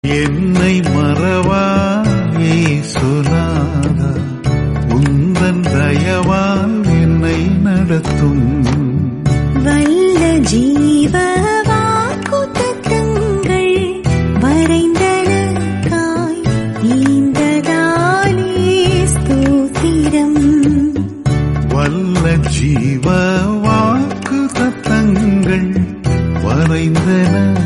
என்னை மறவா சுனாதா உந்தன் தயவால் என்னை நடத்தும் வல்ல ஜீவ வாக்குத்தத்தங்கள் வரைந்தனக்காய் ஈந்ததாலே ஸ்தோத்திரம் வல்ல ஜீவ வாக்கு தத்தங்கள் வரைந்தன